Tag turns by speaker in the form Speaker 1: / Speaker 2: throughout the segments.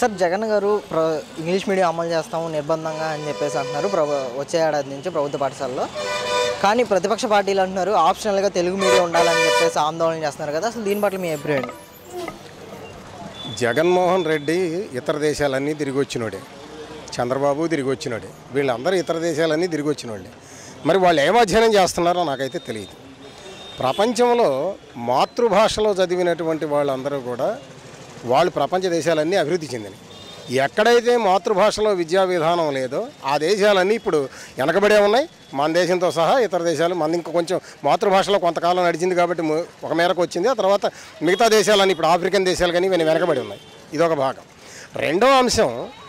Speaker 1: Sir Jagan గారు ప్ర English medium అమలు చేస్తాము నిర్బంధంగా అని చెప్పేసి అంటున్నారు ప్రభు వచ్చే ఏడాది నుంచి ప్రభుత్వ పాఠశాలలో కానీ ప్రతిపక్ష పార్టీలు అంటున్నారు ఆప్షనల్గా తెలుగు మీడియం ఉండాలని చెప్పేసి ఆందోళన చేస్తున్నారు కదా అసలు దీని పట్ల మీ అభిప్రాయం ఏంటి?
Speaker 2: జగన్మోహన్ రెడ్డి ఇతర దేశాలన్నీ తిరిగి వచ్చినోడే చంద్రబాబు తిరిగి వచ్చినోడే వీళ్ళందరూ ఇతర దేశాలన్నీ తిరిగి వచ్చినోళ్ళే మరి వాళ్ళు ఏం అధ్యయనం చేస్తున్నారో నాకైతే తెలియదు ప్రపంచంలో మాతృభాషలో చదివినటువంటి వాళ్ళందరూ కూడా వాళ్ళు ప్రపంచ దేశాలన్నీ అభివృద్ధి చెందినవి ఎక్కడైతే మాతృభాషలో విద్యా విధానం లేదో ఆ దేశాలన్నీ ఇప్పుడు వెనకబడే ఉన్నాయి మన దేశంతో సహా ఇతర దేశాలు మన ఇంకా కొంచెం మాతృభాషలో కొంతకాలం నడిచింది కాబట్టి ము- ఒక మేరకు వచ్చింది ఆ తర్వాత మిగతా దేశాలన్నీ ఇప్పుడు ఆఫ్రికన్ దేశాలు కానీ ఇవన్నీ వెనకబడి ఉన్నాయి ఇదొక భాగం రెండో అంశం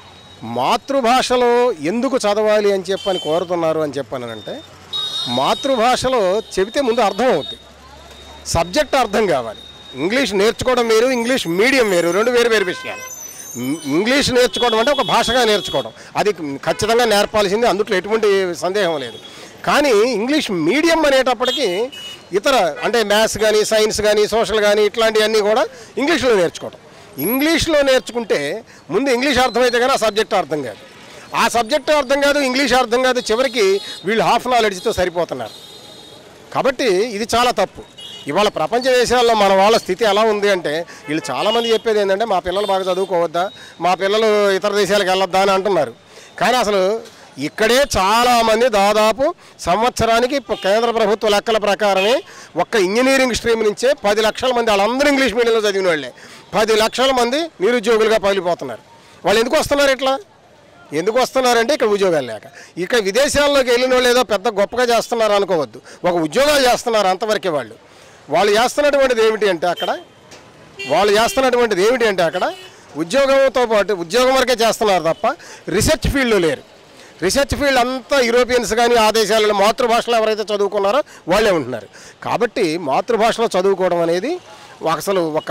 Speaker 2: మాతృభాషలో ఎందుకు చదవాలి అని చెప్పని కోరుతున్నారు అని చెప్పానంటే మాతృభాషలో చెబితే ముందు అర్థం అవుతుంది సబ్జెక్ట్ అర్థం కావాలి ఇంగ్లీష్ నేర్చుకోవడం వేరు ఇంగ్లీష్ మీడియం వేరు రెండు వేరు వేరు విషయాలు ఇం- ఇంగ్లీష్ నేర్చుకోవడం అంటే ఒక భాషగా నేర్చుకోవడం అది ఖచ్చితంగా నేర్పాల్సింది అందుట్లో ఎటువంటి సందేహం లేదు కానీ ఇంగ్లీష్ మీడియం అనేటప్పటికీ ఇతర అంటే మ్యాథ్స్ కానీ సైన్స్ కానీ సోషల్ కానీ ఇట్లాంటివన్నీ కూడా ఇంగ్లీష్లో నేర్చుకోవడం ఇంగ్లీష్లో నేర్చుకుంటే ముందు ఇంగ్లీష్ అర్థమైతే కానీ ఆ సబ్జెక్ట్ అర్థం కాదు ఆ సబ్జెక్ట్ అర్థం కాదు ఇంగ్లీష్ అర్థం కాదు చివరికి వీళ్ళు హాఫ్ నాలెడ్జ్తో సరిపోతున్నారు కాబట్టి ఇది చాలా తప్పు ఇవాళ ప్రపంచ దేశాల్లో మన వాళ్ళ స్థితి ఎలా ఉంది అంటే వీళ్ళు చాలామంది చెప్పేది ఏంటంటే మా పిల్లలు బాగా చదువుకోవద్దా మా పిల్లలు ఇతర దేశాలకు వెళ్ళొద్దా అని అంటున్నారు కానీ అసలు ఇక్కడే చాలామంది దాదాపు సంవత్సరానికి ప- కేంద్ర ప్రభుత్వ లెక్కల ప్రకారమే ఒక్క ఇంజనీరింగ్ స్ట్రీమ్ నుంచే పది లక్షల మంది వాళ్ళందరూ ఇంగ్లీష్ మీడియంలో చదివిన వాళ్ళే పది లక్షల మంది నిరుద్యోగులుగా పగిలిపోతున్నారు వాళ్ళు ఎందుకు వస్తున్నారు ఇట్లా ఎందుకు వస్తున్నారంటే ఇక్కడ ఉద్యోగాలు లేక ఇక విదేశాల్లోకి వెళ్ళిన వాళ్ళు ఏదో పెద్ద గొప్పగా చేస్తున్నారు అనుకోవద్దు ఒక ఉద్యోగాలు చేస్తున్నారు అంతవరకే వాళ్ళు వాళ్ళు చేస్తున్నటువంటిది ఏమిటి అంటే అక్కడ వాళ్ళు చేస్తున్నటువంటిది ఏమిటి అంటే అక్కడ ఉద్యోగంతో పాటు ఉద్యోగం వరకే చేస్తున్నారు తప్ప రీసెర్చ్ ఫీల్డ్లో లేరు రీసెర్చ్ ఫీల్డ్ అంతా యూరోపియన్స్ కానీ ఆ దేశాలలో మాతృభాషలో ఎవరైతే చదువుకున్నారో వాళ్ళే ఉంటున్నారు కాబట్టి మాతృభాషలో చదువుకోవడం అనేది అసలు ఒక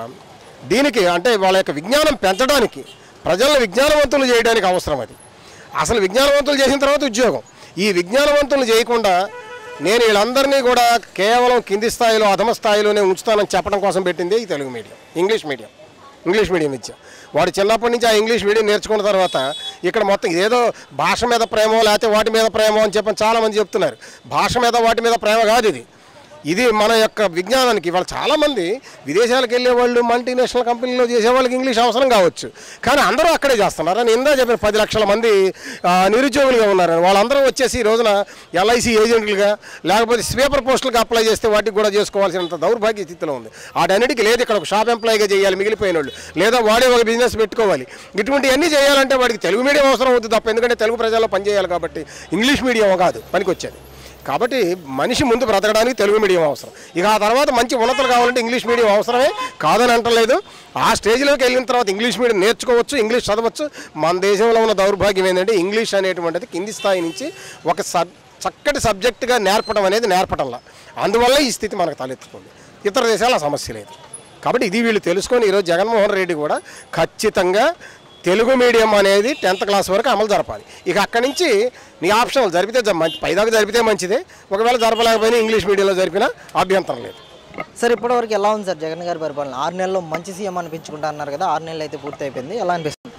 Speaker 2: దీనికి అంటే వాళ్ళ యొక్క విజ్ఞానం పెంచడానికి ప్రజలను విజ్ఞానవంతులు చేయడానికి అవసరం అది అసలు విజ్ఞానవంతులు చేసిన తర్వాత ఉద్యోగం ఈ విజ్ఞానవంతులు చేయకుండా నేను వీళ్ళందరినీ కూడా కేవలం కింది స్థాయిలో అధమ స్థాయిలోనే ఉంచుతానని చెప్పడం కోసం పెట్టింది ఈ Telugu medium English medium English medium విద్య వాడు చిన్నప్పటి నుంచి ఆ ఇంగ్లీష్ మీడియం నేర్చుకున్న తర్వాత ఇక్కడ మొత్తం ఏదో భాష మీద ప్రేమో లేకపోతే వాటి మీద ప్రేమో అని చెప్పని చాలామంది చెప్తున్నారు భాష మీద వాటి మీద ప్రేమ కాదు ఇది ఇది మన యొక్క విజ్ఞానానికి ఇవాళ చాలామంది విదేశాలకు వెళ్ళే వాళ్ళు మల్టీనేషనల్ కంపెనీలో చేసే వాళ్ళకి ఇంగ్లీష్ అవసరం కావచ్చు కానీ అందరూ అక్కడే చేస్తున్నారు అని ఇందా చెప్పిన పది లక్షల మంది ఆ, నిరుద్యోగులుగా ఉన్నారు వాళ్ళందరూ వచ్చేసి ఈ రోజున ఎల్ఐసి ఏజెంట్లుగా లేకపోతే స్వీపర్ పోస్టులకు అప్లై చేస్తే వాటికి కూడా చేసుకోవాల్సినంత దౌర్భాగ్య స్థితిలో ఉంది వాటన్నిటికీ లేదు ఇక్కడ ఒక షాప్ ఎంప్లాయీగా చేయాలి మిగిలిపోయిన వాళ్ళు లేదా వాడే ఒక బిజినెస్ పెట్టుకోవాలి ఇటువంటివన్నీ చేయాలంటే వాడికి తెలుగు మీడియం అవసరం అవుతుంది తప్ప ఎందుకంటే తెలుగు ప్రజల్లో పనిచేయాలి కాబట్టి ఇంగ్లీష్ మీడియం కాదు పనికొచ్చేది కాబట్టి మనిషి ముందు బ్రతకడానికి తెలుగు మీడియం అవసరం ఇక ఆ తర్వాత మంచి ఉన్నతులు కావాలంటే ఇంగ్లీష్ మీడియం అవసరమే కాదని అంటలేదు ఆ స్టేజ్లోకి వెళ్ళిన తర్వాత ఇంగ్లీష్ మీడియం నేర్చుకోవచ్చు ఇంగ్లీష్ చదవచ్చు మన దేశంలో ఉన్న దౌర్భాగ్యం ఏంటంటే ఇంగ్లీష్ అనేటువంటిది కింది స్థాయి నుంచి ఒక సబ్ చక్కటి సబ్జెక్టుగా నేర్పడం అనేది నేర్పడంలా అందువల్ల ఈ స్థితి మనకు తలెత్తుతుంది ఇతర దేశాల సమస్య లేదు కాబట్టి ఇది వీళ్ళు తెలుసుకొని ఈరోజు జగన్మోహన్ రెడ్డి కూడా ఖచ్చితంగా తెలుగు మీడియం అనేది టెన్త్ క్లాస్ వరకు అమలు జరపాలి ఇక అక్కడి నుంచి నీ ఆప్షనల్ జరిపితే జ- మంచి పైదాకా జరిపితే మంచిదే ఒకవేళ జరపలేకపోయినా ఇంగ్లీష్ మీడియంలో జరిపినా అభ్యంతరం లేదు
Speaker 1: సార్ ఇప్పటివరకు ఎలా ఉంది సార్ జగన్ గారి పరిపాలన ఆరు నెలల్లో మంచి సీఎం అనిపించుకుంటా అన్నారు కదా ఆరు నెలలు అయితే పూర్తి అయిపోయింది ఎలా అనిపిస్తుంది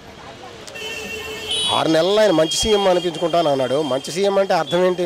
Speaker 2: ఆరు నెలలు ఆయన మంచి సీఎం అనిపించుకుంటాను అన్నాడు మంచి సీఎం అంటే అర్థం ఏంటి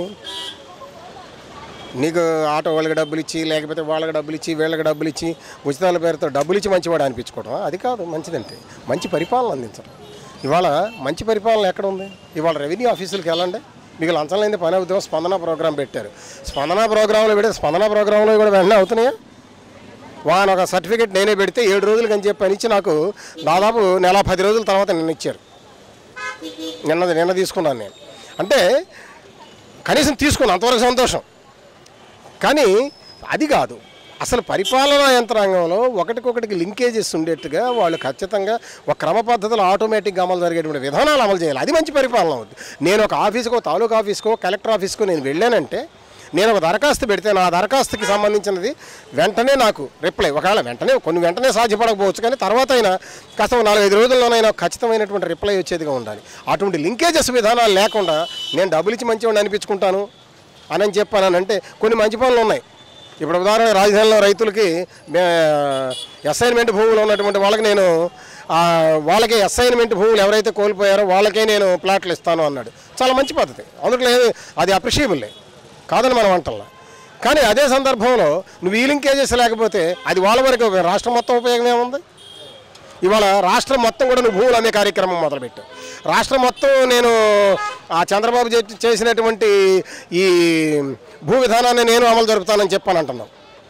Speaker 2: నీకు ఆటో వాళ్ళకి డబ్బులు ఇచ్చి లేకపోతే వాళ్ళకి డబ్బులు ఇచ్చి వీళ్ళకి డబ్బులు ఇచ్చి ఉచితాల పేరుతో డబ్బులు ఇచ్చి మంచివాడు అనిపించుకోవడం అది కాదు మంచిదంటే మంచి పరిపాలన అందించడం ఇవాళ మంచి పరిపాలన ఎక్కడ ఉంది ఇవాళ రెవెన్యూ ఆఫీసులకు వెళ్ళండి మీకు లంచం లేని పని అవుతాం స్పందన ప్రోగ్రాం పెట్టారు స్పందన ప్రోగ్రాంలో పెడితే స్పందన ప్రోగ్రాంలో కూడా వెంటనే అవుతున్నాయా వాన్ ఒక సర్టిఫికేట్ నేనే పెడితే ఏడు రోజులకి అని చెప్పి అని ఇచ్చి నాకు దాదాపు నెల పది రోజుల తర్వాత నిన్న ఇచ్చారు నిన్నది నిన్న తీసుకున్నాను నేను అంటే కనీసం తీసుకున్నాను అంతవరకు సంతోషం కానీ అది కాదు అసలు పరిపాలనా యంత్రాంగంలో ఒకటికొకటికి లింకేజెస్ ఉండేట్టుగా వాళ్ళు ఖచ్చితంగా ఒక క్రమ పద్ధతిలో ఆటోమేటిక్గా అమలు జరిగేటువంటి విధానాలు అమలు చేయాలి అది మంచి పరిపాలన అవుతుంది నేను ఒక ఆఫీసుకో తాలూకా ఆఫీస్కో కలెక్టర్ ఆఫీస్కో నేను వెళ్ళానంటే నేను ఒక దరఖాస్తు పెడితే నా దరఖాస్తుకి సంబంధించినది వెంటనే నాకు రిప్లై ఒకవేళ వెంటనే కొన్ని వెంటనే సాధ్యపడకపోవచ్చు కానీ తర్వాత అయినా కాస్త ఒక నాలుగైదు రోజుల్లోనైనా ఖచ్చితమైనటువంటి రిప్లై వచ్చేదిగా ఉండాలి అటువంటి లింకేజెస్ విధానాలు లేకుండా నేను డబ్బులు ఇచ్చి మంచివాడిని అనిపించుకుంటాను అని చెప్పానంటే కొన్ని మంచి పనులు ఉన్నాయి ఇప్పుడు ఉదాహరణ రాజధానిలో రైతులకి మే- అసైన్మెంట్ భూములు ఉన్నటువంటి వాళ్ళకి నేను ఆ, వాళ్ళకే అసైన్మెంట్ భూములు ఎవరైతే కోల్పోయారో వాళ్ళకే నేను ప్లాట్లు ఇస్తాను అన్నాడు చాలా మంచి పద్ధతి అందులో ఏమి అది అప్రిషియబుల్లే కాదని మనం అంటల్లా కానీ అదే సందర్భంలో నువ్వు ఈ లింకేజెస్ లేకపోతే అది వాళ్ళ వరకు ఉపయోగం. రాష్ట్రం మొత్తం ఉపయోగం ఏముంది ఇవాళ రాష్ట్రం మొత్తం కూడా నువ్వు భూములు అమ్మే కార్యక్రమం మొదలుపెట్టావు రాష్ట్రం మొత్తం నేను ఆ చంద్రబాబు చే- చేసినటువంటి ఈ భూ విధానాన్ని నేను అమలు జరుపుతానని చెప్పని అంటున్నావు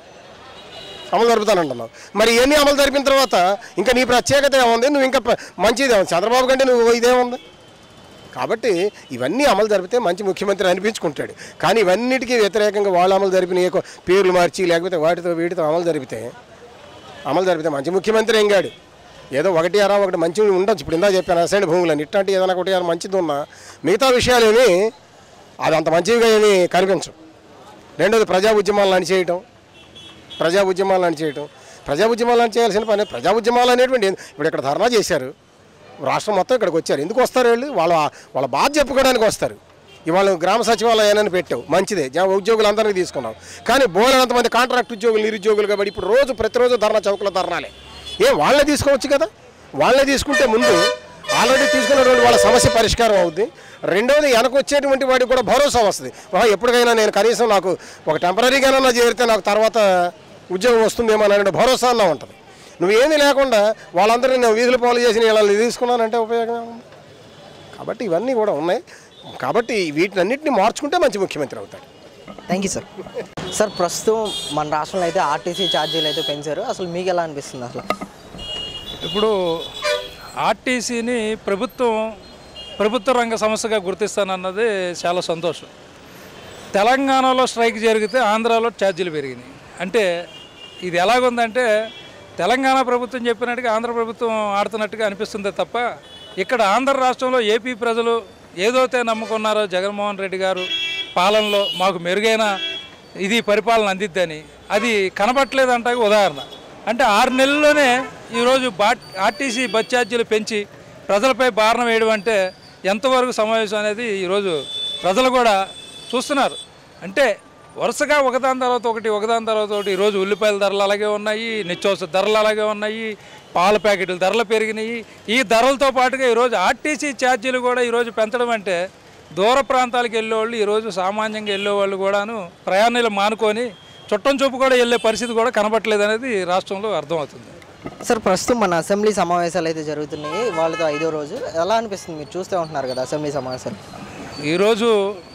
Speaker 2: అమలు జరుపుతానంటున్నావు మరి ఇవన్నీ అమలు జరిపిన తర్వాత ఇంకా నీ ప్రత్యేకత ఏముంది నువ్వు ఇంకా ప్ర- మంచిది ఏముంది చంద్రబాబు కంటే నువ్వు ఇదేముంది కాబట్టి ఇవన్నీ అమలు జరిపితే మంచి ముఖ్యమంత్రి అనిపించుకుంటాడు కానీ ఇవన్నిటికీ వ్యతిరేకంగా వాళ్ళు అమలు జరిపిన ఏ కొ- పేర్లు మార్చి లేకపోతే వాటితో వీటితో అమలు జరిపితే అమలు జరిపితే మంచి ముఖ్యమంత్రి ఏం కాడు ఏదో ఒకటి అరా ఒకటి మంచి ఉండొచ్చు ఇప్పుడు ఇందా చెప్పాను అసైడ్ భూములని ఇట్లాంటి ఏదైనా ఒకటి అరా మంచిది ఉన్నా మిగతా విషయాలేమి అది అంత మంచిగా ఏమీ కనిపించవు రెండోది ప్రజా ఉద్యమాలను అణిచేయటం ప్రజా ఉద్యమాలను అణిచేయటం ప్రజా ఉద్యమాలను చేయాల్సిన పని ప్రజా ఉద్యమాలు అనేటువంటి ఏంది? ఇప్పుడు ఇక్కడ ధర్నా చేశారు రాష్ట్రం మొత్తం ఇక్కడికి వచ్చారు ఎందుకు వస్తారు వీళ్ళు వాళ్ళ వాళ్ళ బాధ చెప్పుకోవడానికి వస్తారు ఇవాళ గ్రామ సచివాలయాన్ని పెట్టావు మంచిదే జా ఉద్యోగులందరినీ తీసుకున్నావు కానీ బోలెనంతమంది కాంట్రాక్ట్ ఉద్యోగులు నిరుద్యోగులు కాబట్టి ఇప్పుడు రోజు ప్రతిరోజు ధర్నా చౌకల ధర్నాలే ఏం వాళ్ళే తీసుకోవచ్చు కదా వాళ్ళే తీసుకుంటే ముందు ఆల్రెడీ తీసుకున్నటువంటి వాళ్ళ సమస్య పరిష్కారం అవుద్ది రెండోది వెనక వచ్చేటువంటి వాడికి కూడా భరోసా వస్తుంది "ఆహా, ఎప్పటికైనా నేను కనీసం నాకు ఒక టెంపరీగానన్నా చేరితే నాకు తర్వాత ఉద్యోగం వస్తుందేమో అనే భరోసా అన్నా ఉంటుంది నువ్వేమీ లేకుండా వాళ్ళందరినీ నేను వీధులు పాలు చేసి వీళ్ళని తీసుకున్నానంటే ఉపయోగం ఏముంది కాబట్టి ఇవన్నీ కూడా ఉన్నాయి కాబట్టి వీటినన్నింటినీ మార్చుకుంటే మంచి ముఖ్యమంత్రి అవుతాడు
Speaker 1: థ్యాంక్ యూ సార్ సార్ ప్రస్తుతం మన రాష్ట్రంలో అయితే ఆర్టీసీ ఛార్జీలు అయితే పెంచారు అసలు మీకు ఎలా అనిపిస్తుంది అసలు
Speaker 3: ఇప్పుడు ఆర్టీసీని ప్రభుత్వం ప్రభుత్వ రంగ సంస్థగా గుర్తిస్తానన్నది చాలా సంతోషం తెలంగాణలో స్ట్రైక్ జరిగితే ఆంధ్రాలో ఛార్జీలు పెరిగినాయి అంటే ఇది ఎలాగుందంటే తెలంగాణ ప్రభుత్వం చెప్పినట్టుగా ఆంధ్ర ప్రభుత్వం ఆడుతున్నట్టుగా అనిపిస్తుంది తప్ప ఇక్కడ ఆంధ్ర రాష్ట్రంలో ఏపీ ప్రజలు ఏదైతే నమ్ముకున్నారో జగన్మోహన్ రెడ్డి గారు పాలనలో మాకు మెరుగైన ఇది పరిపాలన అందిద్దని అది కనబట్టలేదంట ఉదాహరణ అంటే ఆరు నెలల్లోనే ఈరోజు బా ఆర్టీసీ బస్ ఛార్జీలు పెంచి ప్రజలపై భారం వేయడం అంటే ఎంతవరకు సమావేశం అనేది ఈరోజు ప్రజలు కూడా చూస్తున్నారు అంటే వరుసగా ఒకదాని తర్వాత ఒకటి ఒకదాని తర్వాత ఒకటి ఈరోజు ఉల్లిపాయల ధరలు అలాగే ఉన్నాయి నిత్యావసర ధరలు అలాగే ఉన్నాయి పాల ప్యాకెట్ల ధరలు పెరిగినాయి ఈ ధరలతో పాటుగా ఈరోజు ఆర్టీసీ ఛార్జీలు కూడా ఈరోజు పెంచడం అంటే దూర ప్రాంతాలకు వెళ్ళేవాళ్ళు ఈరోజు సామాన్యంగా వెళ్ళేవాళ్ళు కూడాను ప్రయాణాలు మానుకొని చుట్టం చూపు కూడా వెళ్ళే పరిస్థితి కూడా కనబట్టలేదు అనేది రాష్ట్రంలో అర్థమవుతుంది
Speaker 1: సార్ ప్రస్తుతం మన అసెంబ్లీ సమావేశాలు అయితే జరుగుతున్నాయి వాళ్ళతో ఐదో రోజు ఎలా అనిపిస్తుంది మీరు చూస్తూ ఉంటున్నారు కదా అసెంబ్లీ సమావేశాలు
Speaker 3: ఈరోజు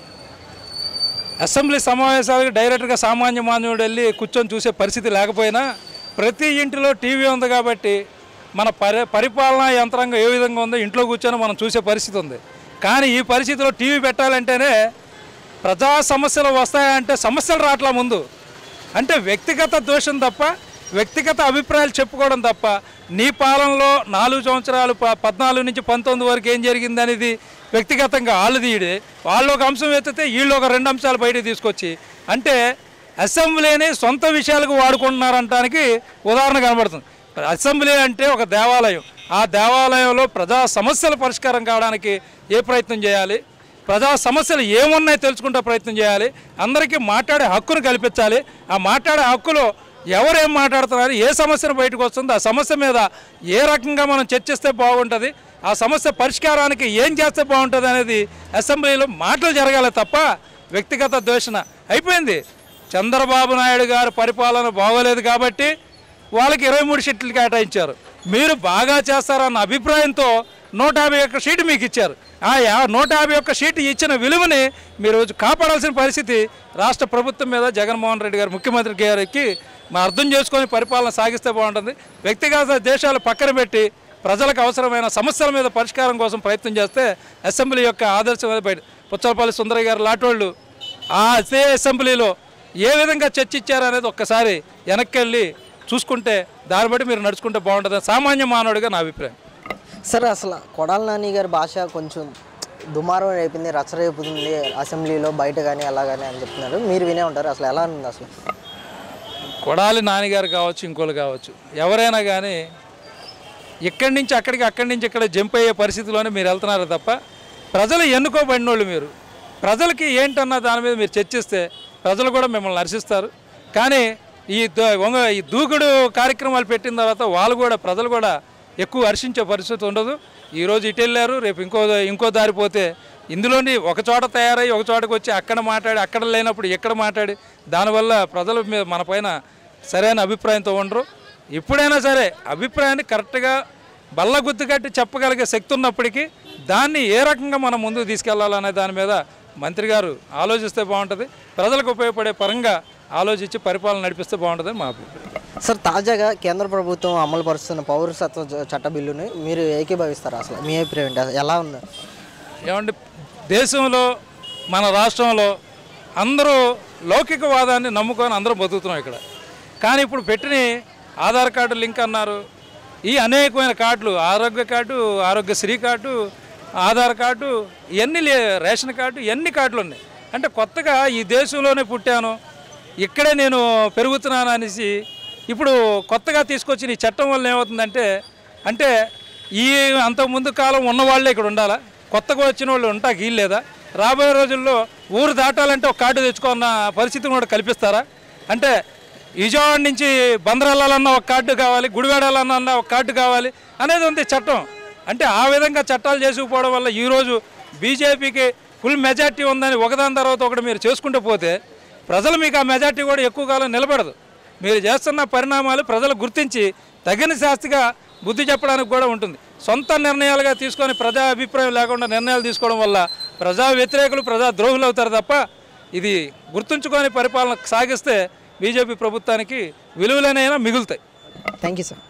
Speaker 3: అసెంబ్లీ సమావేశాలకు డైరెక్ట్గా సామాన్య మానవుడు వెళ్ళి కూర్చొని చూసే పరిస్థితి లేకపోయినా ప్రతి ఇంటిలో టీవీ ఉంది కాబట్టి మన పరి పరిపాలనా యంత్రాంగం ఏ విధంగా ఉందో ఇంట్లో కూర్చొని మనం చూసే పరిస్థితి ఉంది కానీ ఈ పరిస్థితిలో టీవీ పెట్టాలంటేనే ప్రజా సమస్యలు వస్తాయంటే సమస్యలు రావట్లా ముందు అంటే వ్యక్తిగత దోషం తప్ప వ్యక్తిగత అభిప్రాయాలు చెప్పుకోవడం తప్ప నీ పాలనలో నాలుగు సంవత్సరాలు ప పద్నాలుగు నుంచి పంతొమ్మిది వరకు ఏం జరిగింది అనేది వ్యక్తిగతంగా వాళ్ళు తీయడే వాళ్ళు ఒక అంశం ఎత్తితే వీళ్ళు ఒక రెండు అంశాలు బయటకు తీసుకొచ్చి అంటే అసెంబ్లీని సొంత విషయాలకు వాడుకుంటున్నారంటానికి ఉదాహరణ కనబడుతుంది అసెంబ్లీ అంటే ఒక దేవాలయం ఆ దేవాలయంలో ప్రజా సమస్యల పరిష్కారం కావడానికి ఏ ప్రయత్నం చేయాలి ప్రజా సమస్యలు ఏమున్నాయో తెలుసుకుంటే ప్రయత్నం చేయాలి అందరికీ మాట్లాడే హక్కును కల్పించాలి ఆ మాట్లాడే హక్కులో ఎవరేం మాట్లాడుతున్నారు ఏ సమస్యను బయటకు వస్తుందో ఆ సమస్య మీద ఏ రకంగా మనం చర్చిస్తే బాగుంటుంది ఆ సమస్య పరిష్కారానికి ఏం చేస్తే బాగుంటుంది అనేది అసెంబ్లీలో మాటలు జరగాలి తప్ప వ్యక్తిగత దూషణ అయిపోయింది చంద్రబాబు నాయుడు గారి పరిపాలన బాగోలేదు కాబట్టి వాళ్ళకి ఇరవై మూడు సీట్లు కేటాయించారు మీరు బాగా చేస్తారన్న అభిప్రాయంతో నూట యాభై ఒక్క సీటు మీకు ఇచ్చారు ఆ యా- నూట యాభై ఒక్క సీటు ఇచ్చిన విలువని మీరు రోజు కాపాడాల్సిన పరిస్థితి రాష్ట్ర ప్రభుత్వం మీద జగన్మోహన్ రెడ్డి గారు ముఖ్యమంత్రి గారికి మా అర్థం చేసుకొని పరిపాలన సాగిస్తే బాగుంటుంది వ్యక్తిగత దేశాలు పక్కన పెట్టి ప్రజలకు అవసరమైన సమస్యల మీద పరిష్కారం కోసం ప్రయత్నం చేస్తే అసెంబ్లీ యొక్క ఆదర్శం మీద బయట పుచ్చలపల్లి సుందరయ్య గారు లాంటి ఆ అదే అసెంబ్లీలో ఏ విధంగా చర్చించారు అనేది ఒక్కసారి వెనక్కి వెళ్ళి చూసుకుంటే దాన్ని బట్టి మీరు నడుచుకుంటే బాగుంటుంది సామాన్య మానవుడిగా నా అభిప్రాయం
Speaker 1: సార్ అసలు కొడాల నాని గారి భాష కొంచెం దుమారం రేపింది రచ్చ రేపుతుంది అసెంబ్లీలో బయట కానీ అలా కానీ అని చెప్తున్నారు మీరు వినే ఉంటారు అసలు ఎలా ఉంది అసలు
Speaker 3: కొడాలి నాన్నగారు కావచ్చు ఇంకోళ్ళు కావచ్చు ఎవరైనా కానీ ఇక్కడి నుంచి అక్కడికి అక్కడి నుంచి ఇక్కడ జంప్ అయ్యే పరిస్థితిలోనే మీరు వెళ్తున్నారు తప్ప ప్రజలు ఎన్నుకోబడిన వాళ్ళు మీరు ప్రజలకి ఏంటన్న దాని మీద మీరు చర్చిస్తే ప్రజలు కూడా మిమ్మల్ని నర్శిస్తారు కానీ ఈ ద- వంగ ఈ దూకుడు కార్యక్రమాలు పెట్టిన తర్వాత వాళ్ళు కూడా ప్రజలు కూడా ఎక్కువ హర్షించే పరిస్థితి ఉండదు ఈరోజు ఇటు వెళ్ళారు రేపు ఇంకో ఇంకో దారి పోతే ఇందులోని ఒక చోట తయారై ఒక చోటకు వచ్చి అక్కడ మాట్లాడి అక్కడ లేనప్పుడు ఇక్కడ మాట్లాడి దానివల్ల ప్రజల మీద మన పైన సరైన అభిప్రాయంతో ఉండరు ఎప్పుడైనా సరే అభిప్రాయాన్ని కరెక్ట్గా బల్ల గుర్తు కట్టి చెప్పగలిగే శక్తి ఉన్నప్పటికీ దాన్ని ఏ రకంగా మనం ముందుకు తీసుకెళ్లాలనే దాని మీద మంత్రి గారు ఆలోచిస్తే బాగుంటుంది ప్రజలకు ఉపయోగపడే పరంగా ఆలోచించి పరిపాలన నడిపిస్తే బాగుంటుందని మా అభిప్రాయం
Speaker 1: సార్ తాజాగా కేంద్ర ప్రభుత్వం అమలు పరుస్తున్న పౌరసత్వ చ- చట్ట బిల్లుని మీరు ఏకీభవిస్తారు అసలు మీ అభిప్రాయం ఏంటి అసలు ఎలా ఉంది
Speaker 3: ఏమంటే దేశంలో మన రాష్ట్రంలో అందరూ లౌకికవాదాన్ని నమ్ముకొని అందరూ బతుకుతున్నాం ఇక్కడ కానీ ఇప్పుడు పెట్టిన ఆధార్ కార్డు లింక్ అన్నారు ఈ అనేకమైన కార్డులు ఆరోగ్య card Aarogyasri card Aadhaar card ఇవన్నీ లే రేషన్ కార్డు ఇవన్నీ కార్డులు ఉన్నాయి అంటే కొత్తగా ఈ దేశంలోనే పుట్టాను ఇక్కడే నేను పెరుగుతున్నాను అనేసి ఇప్పుడు కొత్తగా తీసుకొచ్చిన ఈ చట్టం వల్ల ఏమవుతుందంటే అంటే ఈ అంతకుముందు కాలం ఉన్న వాళ్ళే ఇక్కడ ఉండాలా కొత్తగా వచ్చిన వాళ్ళు ఉంటాకి వీల్లేదా రాబోయే రోజుల్లో ఊరు దాటాలంటే ఒక కార్డు తెచ్చుకున్న పరిస్థితిని కూడా కల్పిస్తారా అంటే విజయవాడ నుంచి బందర్ వెళ్ళాలన్నా ఒక కార్డు కావాలి గుడివాడ వెళ్ళాలన్నా ఒక కార్డు కావాలి అనేది ఉంది చట్టం అంటే ఆ విధంగా చట్టాలు చేసుకుపోవడం వల్ల ఈరోజు బీజేపీకి ఫుల్ మెజార్టీ ఉందని ఒకదాని తర్వాత ఒకటి మీరు చేసుకుంటూ పోతే ప్రజలు మీకు ఆ మెజార్టీ కూడా ఎక్కువ కాలం నిలబడదు మీరు చేస్తున్న పరిణామాలు ప్రజలు గుర్తించి తగిన శాస్తిగా బుద్ధి చెప్పడానికి కూడా ఉంటుంది సొంత నిర్ణయాలుగా తీసుకొని ప్రజా అభిప్రాయం లేకుండా నిర్ణయాలు తీసుకోవడం వల్ల ప్రజా వ్యతిరేకులు ప్రజా ద్రోహులు అవుతారు తప్ప ఇది గుర్తుంచుకొని పరిపాలన సాగిస్తే బీజేపీ ప్రభుత్వానికి విలువలనైనా మిగులుతాయి
Speaker 1: థ్యాంక్ యూ సార్